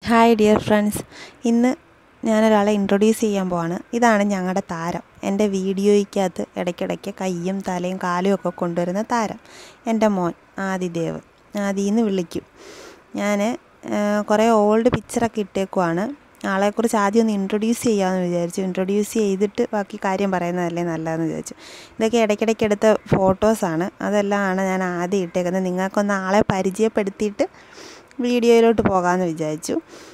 Hi dear friends ഇന്ന് ഞാനൊരാളെ introduce ചെയ്യാൻ പോവാണ് ഇതാണ് ഞങ്ങളുടെ താരം എൻ്റെ വീഡിയോയ്ക്കകത്ത് ഇടയ്ക്കിടയ്ക്ക് കയ്യും തലയും കാലും ഒക്കെ കൊണ്ടുവരുന്ന താരം എൻ്റെ മോൻ ആദിദേവ് ആദിന്ന് വിളിക്കും ഞാൻ കുറേ ഓൾഡ് പിക്ചറൊക്കെ ഇട്ടേക്കുവാണ് ആളെക്കുറിച്ച് ആദ്യം ഒന്ന് ഇൻട്രൊഡ്യൂസ് ചെയ്യാമെന്ന് വിചാരിച്ചു ഇൻട്രൊഡ്യൂസ് ചെയ്തിട്ട് ബാക്കി കാര്യം പറയുന്നതല്ലേ നല്ലതെന്ന് വിചാരിച്ചു ഇതൊക്കെ ഇടയ്ക്കിടയ്ക്ക് എടുത്ത ഫോട്ടോസാണ് അതെല്ലാമാണ് ഞാൻ ആദ്യം ഇട്ടേക്കുന്നത് നിങ്ങൾക്കൊന്ന് ആളെ പരിചയപ്പെടുത്തിയിട്ട് വീഡിയോയിലോട്ട് പോകാമെന്ന് വിചാരിച്ചു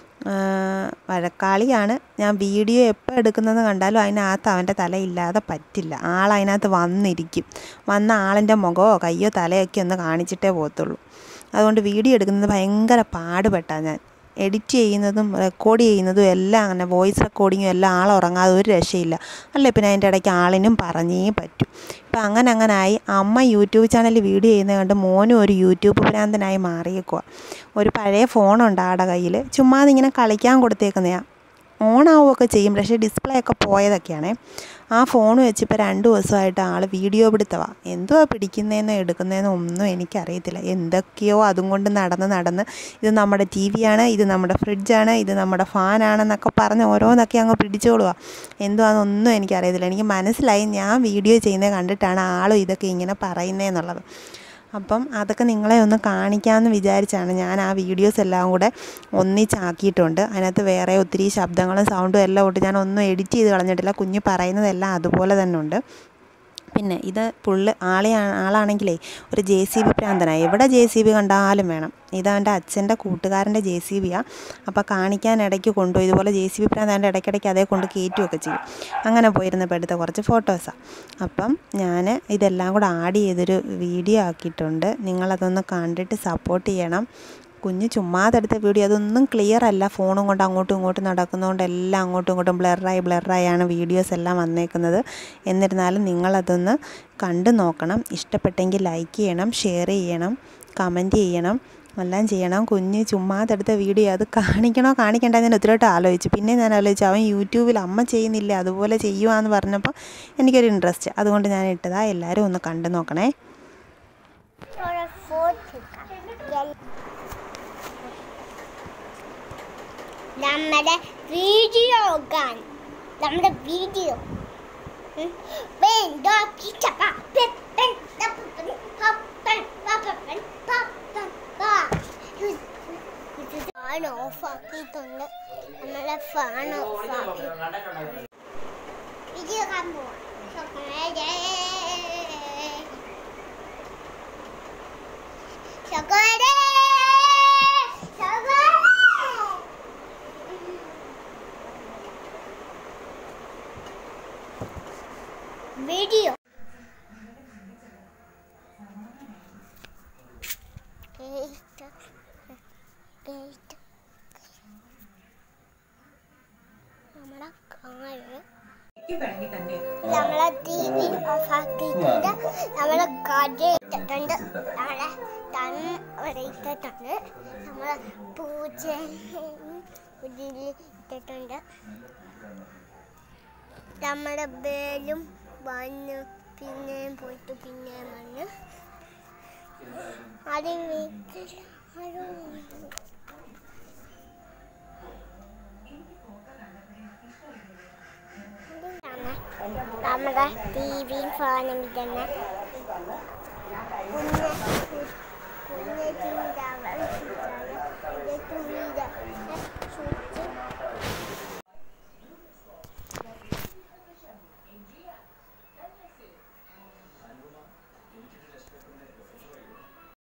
വഴക്കാളിയാണ് ഞാൻ വീഡിയോ എപ്പോൾ എടുക്കുന്നത് കണ്ടാലും അതിനകത്ത് അവൻ്റെ തല ഇല്ലാതെ പറ്റില്ല ആൾ അതിനകത്ത് വന്നിരിക്കും വന്ന ആളിൻ്റെ മുഖമോ കയ്യോ തലയൊക്കെ ഒന്ന് കാണിച്ചിട്ടേ പോകത്തുള്ളൂ അതുകൊണ്ട് വീഡിയോ എടുക്കുന്നത് ഭയങ്കര പാടുപെട്ടാണ് ഞാൻ എഡിറ്റ് ചെയ്യുന്നതും റെക്കോർഡ് ചെയ്യുന്നതും എല്ലാം അങ്ങനെ വോയിസ് റെക്കോർഡിങ്ങും എല്ലാം ആൾ ഉറങ്ങാതെ ഒരു രക്ഷയില്ല അല്ലേ പിന്നെ അതിൻ്റെ ഇടയ്ക്ക് ആളിനും പറഞ്ഞേ പറ്റൂ ഇപ്പം അങ്ങനെ അങ്ങനായി അമ്മ യൂട്യൂബ് ചാനലിൽ വീഡിയോ ചെയ്യുന്നത് കണ്ട് മോനും ഒരു യൂട്യൂബ് ഭ്രാന്തനായി മാറിയേക്കുക ഒരു പഴയ ഫോണുണ്ട് ആടെ കയ്യിൽ ചുമ്മാതെ ഇങ്ങനെ കളിക്കാൻ കൊടുത്തേക്കുന്നതാണ് ഓൺ ആവുകയൊക്കെ ചെയ്യും പക്ഷേ ഡിസ്പ്ലേ ഒക്കെ പോയതൊക്കെയാണേ ആ ഫോൺ വെച്ച് ഇപ്പോൾ രണ്ട് ദിവസമായിട്ട് ആൾ വീഡിയോ പിടുത്തമാണ് എന്തുവാ പിടിക്കുന്നതെന്നോ എടുക്കുന്നതെന്നോ ഒന്നും എനിക്കറിയത്തില്ല എന്തൊക്കെയോ അതും കൊണ്ട് നടന്ന് നടന്ന് ഇത് നമ്മുടെ ടി വിയാണ് ഇത് നമ്മുടെ ഫ്രിഡ്ജാണ് ഇത് നമ്മുടെ ഫാനാണെന്നൊക്കെ പറഞ്ഞ് ഓരോന്നൊക്കെ അങ്ങ് പിടിച്ചോളുക എന്തുവാണെന്നൊന്നും എനിക്കറിയത്തില്ല എനിക്ക് മനസ്സിലായി ഞാൻ വീഡിയോ ചെയ്യുന്നത് കണ്ടിട്ടാണ് ആളും ഇതൊക്കെ ഇങ്ങനെ പറയുന്നതെന്നുള്ളത് അപ്പം അതൊക്കെ നിങ്ങളെ ഒന്ന് കാണിക്കാമെന്ന് വിചാരിച്ചാണ് ഞാൻ ആ വീഡിയോസ് എല്ലാം കൂടെ ഒന്നിച്ചാക്കിയിട്ടുണ്ട് അതിനകത്ത് വേറെ ഒത്തിരി ശബ്ദങ്ങളും സൗണ്ടും എല്ലാം ഉണ്ട് ഞാൻ ഒന്നും എഡിറ്റ് ചെയ്ത് കളഞ്ഞിട്ടില്ല കുഞ്ഞ് പറയുന്നതെല്ലാം അതുപോലെ തന്നെ ഉണ്ട് പിന്നെ ഇത് പുള്ളി ആളെ ആളാണെങ്കിലേ ഒരു ജെ സി ബി പ്രാന്തനാണ് എവിടെ ജെ സി ബി കണ്ടാലും വേണം ഇത് അവൻ്റെ അച്ഛൻ്റെ കൂട്ടുകാരൻ്റെ ജെ സി ബിയാണ് അപ്പോൾ കാണിക്കാൻ ഇടയ്ക്ക് കൊണ്ടുപോയി ഇതുപോലെ ജെ സി ബി പ്രാന്താൻ്റെ ഇടയ്ക്കിടയ്ക്ക് അതേ കൊണ്ട് കയറ്റുമൊക്കെ ചെയ്യും അങ്ങനെ പോയിരുന്നപ്പോൾ എടുത്ത കുറച്ച് ഫോട്ടോസാണ് അപ്പം ഞാൻ ഇതെല്ലാം കൂടെ ആഡ് ചെയ്തൊരു വീഡിയോ ആക്കിയിട്ടുണ്ട് നിങ്ങളതൊന്ന് കണ്ടിട്ട് സപ്പോർട്ട് ചെയ്യണം കുഞ്ഞ് ചുമ്മാതെടുത്ത വീഡിയോ അതൊന്നും ക്ലിയർ അല്ല ഫോണും കൊണ്ട് അങ്ങോട്ടും ഇങ്ങോട്ടും നടക്കുന്നതുകൊണ്ട് എല്ലാം അങ്ങോട്ടും ഇങ്ങോട്ടും ബ്ലറായി ബ്ലറായാണ് വീഡിയോസ് എല്ലാം വന്നേക്കുന്നത് എന്നിരുന്നാലും നിങ്ങളതൊന്ന് കണ്ടു നോക്കണം ഇഷ്ടപ്പെട്ടെങ്കിൽ ലൈക്ക് ചെയ്യണം ഷെയർ ചെയ്യണം കമൻറ്റ് ചെയ്യണം എല്ലാം ചെയ്യണം കുഞ്ഞ് ചുമ്മാതെടുത്ത വീഡിയോ അത് കാണിക്കണോ കാണിക്കണ്ട ഞാൻ ഒത്തിരിയായിട്ട് ആലോചിച്ചു പിന്നെ ഞാൻ ആലോചിച്ചു അവൻ യൂട്യൂബിൽ അമ്മ ചെയ്യുന്നില്ല അതുപോലെ ചെയ്യുവാന്ന് പറഞ്ഞപ്പോൾ എനിക്കൊരു ഇൻട്രസ്റ്റ് അതുകൊണ്ട് ഞാൻ ഇട്ടതാ എല്ലാവരും ഒന്ന് കണ്ടു നോക്കണേ നമ്മുടെ വീഡിയോ കാണും നമ്മുടെ വീഡിയോ ഫാൻ ഓഫ് ആക്കിയിട്ടുണ്ട് നമ്മളെ ഫാൻ ഓഫ് ആക്കി വീഡിയോ കാണാൻ പോവാം ചോക്കോലേ ചോക്കോലേ video. നമ്മളെ കാല് നമ്മളെ ടി വി ഓഫാക്കിയിട്ടുണ്ട് നമ്മളെ കട ഇട്ടിട്ടുണ്ട് നമ്മളെ തൺ ഇവിടെ ഇട്ടിട്ടുണ്ട് നമ്മളെ പൂജ ഇതിൽ ഇട്ടിട്ടുണ്ട് നമ്മുടെ ബേലും വന്ന് പിന്നെയും പോയിട്ട് പിന്നെയും വന്ന് അത് വീട്ടിൽ ആരും വന്നു. ഇതാണ് നമ്മുടെ ടി വിയും ഫോണും ഇതന്നെ കുഞ്ഞ് കുഞ്ഞ് ചിന്താവൻ തുണിയുടെ സ്വിച്ച്